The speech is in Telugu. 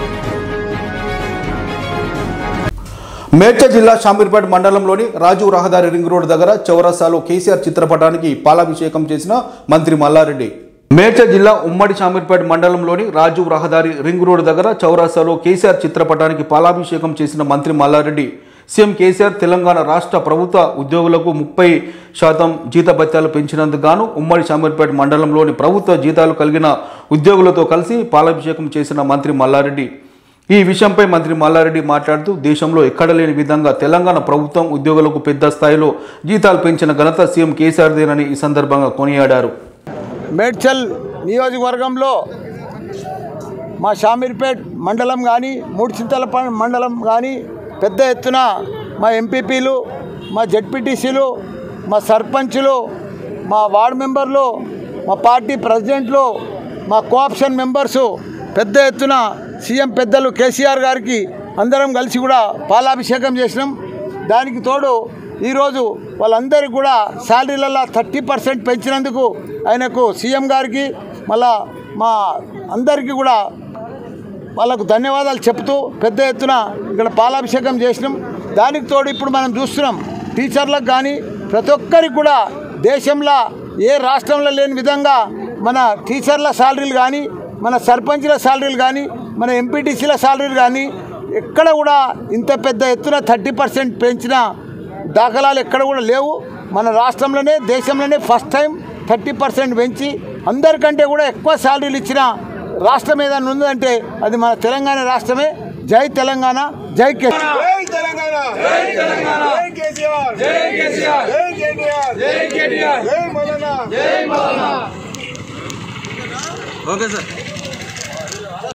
మేడ్చల్ జిల్లా షామీర్పేట మండలంలోని రాజు రహదారి రింగ్ రోడ్ దగ్గర చౌరస్తాలో కేసీఆర్ చిత్రపటానికి పాలాభిషేకం చేసిన మంత్రి మల్లారెడ్డి మేడ్చల్ జిల్లా ఉమ్మడి షామీర్పేట మండలంలోని రాజు రహదారి రింగ్ రోడ్ దగ్గర చౌరస్తాలో కేసీఆర్ చిత్రపటానికి పాలాభిషేకం చేసిన మంత్రి మల్లారెడ్డి సీఎం కేసీఆర్ తెలంగాణ రాష్ట్ర ప్రభుత్వ ఉద్యోగులకు ముప్పై శాతం జీతభత్యాలు పెంచినందుకు గాను ఉమ్మడి షామీర్పేట మండలంలోని ప్రభుత్వ జీతాలు కలిగిన ఉద్యోగులతో కలిసి పాలాభిషేకం చేసిన మంత్రి మల్లారెడ్డి ఈ విషయంపై మంత్రి మల్లారెడ్డి మాట్లాడుతూ దేశంలో ఎక్కడ లేని విధంగా తెలంగాణ ప్రభుత్వం ఉద్యోగులకు పెద్ద స్థాయిలో జీతాలు పెంచిన ఘనత సీఎం కేసీఆర్దేనని ఈ సందర్భంగా కొనియాడారు మేడ్చల్ నియోజకవర్గంలో మా షామీర్పేట్ మండలం కానీ మూడుచింతల మండలం కానీ పెద్ద ఎత్తున మా ఎంపీపీలు మా జడ్పీటీసీలు మా సర్పంచులు మా వార్డు మెంబర్లు మా పార్టీ ప్రెసిడెంట్లు మా కోఆప్షన్ మెంబర్సు పెద్ద ఎత్తున సీఎం పెద్దలు కేసీఆర్ గారికి అందరం కలిసి కూడా పాలాభిషేకం చేసినాం దానికి తోడు ఈరోజు వాళ్ళందరికీ కూడా శాలరీలలో థర్టీ పర్సెంట్ పెంచినందుకు ఆయనకు సీఎం గారికి మళ్ళా మా అందరికీ కూడా వాళ్ళకు ధన్యవాదాలు చెప్తూ పెద్ద ఎత్తున ఇక్కడ పాలాభిషేకం చేసినాం దానికి తోడు ఇప్పుడు మనం చూస్తున్నాం టీచర్లకు కానీ ప్రతి ఒక్కరికి కూడా దేశంలో ఏ రాష్ట్రంలో లేని విధంగా మన టీచర్ల శాలరీలు కానీ మన సర్పంచ్ల శాలరీలు కానీ మన ఎంపీటీసీల శాలరీలు కానీ ఎక్కడ కూడా ఇంత పెద్ద ఎత్తున థర్టీ పర్సెంట్ పెంచిన దాఖలాలు ఎక్కడ కూడా లేవు మన రాష్ట్రంలోనే దేశంలోనే ఫస్ట్ టైం థర్టీ పర్సెంట్ పెంచి అందరికంటే కూడా ఎక్కువ శాలరీలు ఇచ్చిన రాష్ట్రం ఏదైనా ఉందంటే అది మన తెలంగాణ రాష్ట్రమే జై తెలంగాణ జై కే జై తెలంగాణ జై తెలంగాణ జై కేసీఆర్ జై కేసీఆర్ జై కేటీఆర్ జై కేటీఆర్ జై మల్లన్న జై మల్లన్న ఓకే సార్